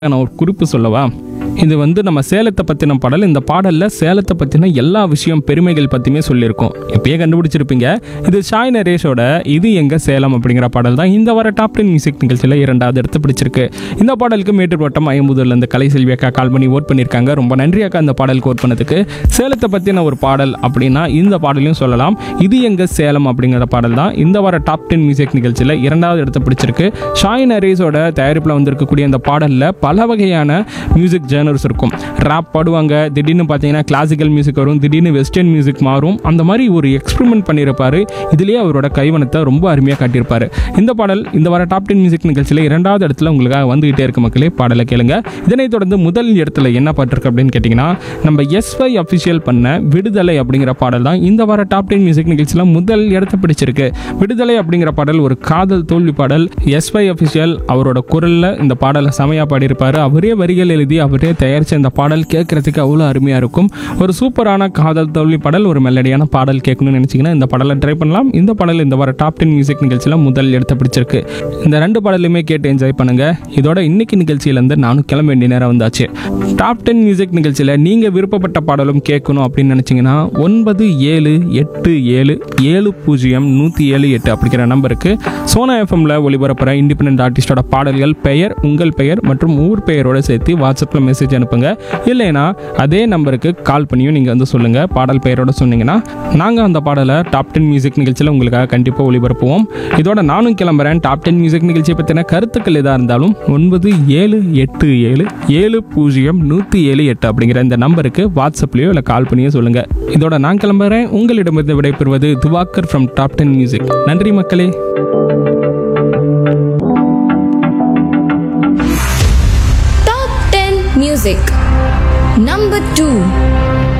நான் ஒரு குறிப்பு சொல்லவா இது வந்து நம்ம சேலத்தை பற்றின பாடல் இந்த பாடலில் சேலத்தை பற்றின எல்லா விஷயம் பெருமைகள் பற்றியுமே சொல்லியிருக்கோம் இப்பயே கண்டுபிடிச்சிருப்பீங்க இது ஷாய் நரேஷோட இது எங்க சேலம் அப்படிங்கிற பாடல் தான் இந்த வார டாப் டென் மியூசிக் நிகழ்ச்சியில் இரண்டாவது இடத்து பிடிச்சிருக்கு இந்த பாடலுக்கு மேட்டூர் வட்டம் ஐம்பதுல இருந்து கலை செல்வி அக்கா கால் பண்ணி ஓட் பண்ணியிருக்காங்க ரொம்ப நன்றி அக்கா இந்த பாடலுக்கு ஓட் பண்ணதுக்கு சேலத்தை பற்றின ஒரு பாடல் அப்படின்னா இந்த பாடலையும் சொல்லலாம் இது எங்க சேலம் அப்படிங்கிற பாடல் தான் இந்த வார டாப் டென் மியூசிக் நிகழ்ச்சியில் இரண்டாவது இடத்தை பிடிச்சிருக்கு ஷாய் நரேஸோட தயாரிப்பில் வந்திருக்கக்கூடிய இந்த பாடலில் பல வகையான மியூசிக் ஜேர்னர்ஸ் இருக்கும் ரேப் பாடுவாங்க திடீர்னு பார்த்தீங்கன்னா கிளாசிக்கல் மியூசிக் வரும் திடீர்னு வெஸ்டர்ன் மியூசிக் மாறும் அந்த மாதிரி ஒரு எக்ஸ்பெரிமெண்ட் பண்ணியிருப்பாரு இதுலேயே அவரோட கைவனத்தை ரொம்ப அருமையாக காட்டியிருப்பாரு இந்த பாடல் இந்த வார டாப் டென் மியூசிக் நிகழ்ச்சியில் இரண்டாவது இடத்துல உங்களுக்காக வந்துகிட்டே இருக்க மக்களே பாடலை கேளுங்க இதனைத் தொடர்ந்து முதல் இடத்துல என்ன பாட்டிருக்கு அப்படின்னு கேட்டிங்கன்னா நம்ம எஸ்ஒய் அஃபிஷியல் பண்ண விடுதலை அப்படிங்கிற பாடல் தான் இந்த வார டாப் டென் மியூசிக் நிகழ்ச்சியில் முதல் இடத்தை பிடிச்சிருக்கு விடுதலை அப்படிங்கிற பாடல் ஒரு காதல் தோல்வி பாடல் எஸ்ஒய் அஃபிஷியல் அவரோட குரலில் இந்த பாடலை செமையாக பாடியிருப்பாரு அவரே வரிகள் எழுதி அவரே தயாரித்த இந்த பாடல் கேட்கறதுக்கு அவ்வளோ அருமையாக இருக்கும் ஒரு சூப்பரான காதல் தோல்வி பாடல் ஒரு மெலடியான பாடல் கேட்கணும்னு நினச்சிங்கன்னா இந்த பாடலை ட்ரை பண்ணலாம் இந்த பாடல் இந்த வார டாப் டென் மியூசிக் நிகழ்ச்சியில் முதல் இடத்தை பிடிச்சிருக்கு இந்த ரெண்டு பாடலையுமே கேட்டு என்ஜாய் பண்ணுங்க இதோட இன்னைக்கு நிகழ்ச்சியிலேருந்து நானும் கிளம்ப வேண்டிய நேரம் வந்தாச்சு டாப் டென் மியூசிக் நிகழ்ச்சியில் நீங்கள் விருப்பப்பட்ட பாடலும் கேட்கணும் அப்படின்னு நினச்சிங்கன்னா ஒன்பது ஏழு எட்டு ஏழு ஏழு பூஜ்ஜியம் நூற்றி ஏழு எட்டு அப்படிங்கிற நம்பருக்கு சோனா எஃப்எம்ல ஒளிபரப்புற இண்டிபெண்டன்ட் ஆர்டிஸ்டோட பாடல்கள் பெயர் உங்கள் பெயர் மற்றும் ஊர் பெயரோட சேர்த்து வாட்ஸ்அப்பில் மெசேஜ் அனுப்புங்க இல்லைன்னா அதே நம்பருக்கு கால் பண்ணியும் நீங்கள் வந்து சொல்லுங்கள் பாடல் பெயரோட சொன்னீங்கன்னா நாங்கள் அந்த பாடலை டாப் டென் மியூசிக் நிகழ்ச்சியில் உங்களுக்காக கண்டிப்பாக ஒளிபரப்புவோம் இதோட நானும் கிளம்புறேன் டாப் டென் மியூசிக் நிகழ்ச்சியை பற்றின கருத்துக்கள் எதாக இருந்தாலும் ஒன்பது ஏழு எட்டு ஏழு ஏழு பூஜ்ஜியம் நூற்றி ஏழு எட்டு அப்படிங்கிற இந்த நம்பருக்கு வாட்ஸ்அப்லேயோ இல்லை கால் பண்ணியோ சொல்லுங்கள் இதோட நான் கிளம்புறேன் உங்களிடமிருந்து விடைபெறுவது Dhuvakar from top ten music நன்றி மக்களே Top 10 Music Number 2